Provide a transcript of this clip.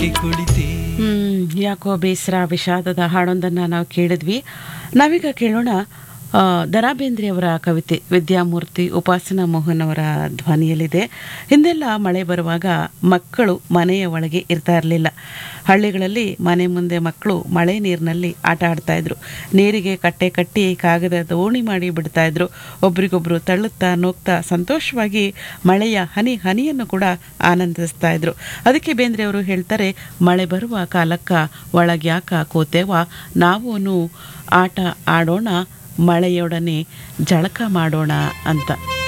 ಏಕೆ ಕುಳಿತೆ ಹ್ಮ್ ಯಾಕೋ ಬೇಸರ ವಿಷಾದದ ಹಾಡೊಂದನ್ನು ನಾವು ಕೇಳಿದ್ವಿ ನಾವೀಗ ಕೇಳೋಣ ಆ, ದರಾ ಬೇಂದ್ರೆಯವರ ಕವಿತೆ ವಿದ್ಯಾಮೂರ್ತಿ ಉಪಾಸನಾ ಮೋಹನ್ ಅವರ ಧ್ವನಿಯಲ್ಲಿದೆ ಹಿಂದೆಲ್ಲ ಮಳೆ ಬರುವಾಗ ಮಕ್ಕಳು ಮನೆಯ ಒಳಗೆ ಇರ್ತಾ ಇರಲಿಲ್ಲ ಹಳ್ಳಿಗಳಲ್ಲಿ ಮನೆ ಮುಂದೆ ಮಕ್ಕಳು ಮಳೆ ನೀರಿನಲ್ಲಿ ಆಟ ಆಡ್ತಾ ಇದ್ರು ನೀರಿಗೆ ಕಟ್ಟೆ ಕಟ್ಟಿ ಕಾಗದ ದೋಣಿ ಮಾಡಿ ಬಿಡ್ತಾ ಇದ್ರು ಒಬ್ರಿಗೊಬ್ರು ತಳ್ಳುತ್ತಾ ನೋಗ್ತಾ ಸಂತೋಷವಾಗಿ ಮಳೆಯ ಹನಿ ಹನಿಯನ್ನು ಕೂಡ ಆನಂದಿಸ್ತಾ ಇದ್ರು ಅದಕ್ಕೆ ಬೇಂದ್ರೆ ಅವರು ಹೇಳ್ತಾರೆ ಮಳೆ ಬರುವ ಕಾಲಕ್ಕ ಒಳಗ್ಯಾಕ ಕೋತೆವ ನಾವೂನು ಆಟ ಆಡೋಣ ಮಳೆಯೊಡನೆ ಜಳಕ ಮಾಡೋಣ ಅಂತ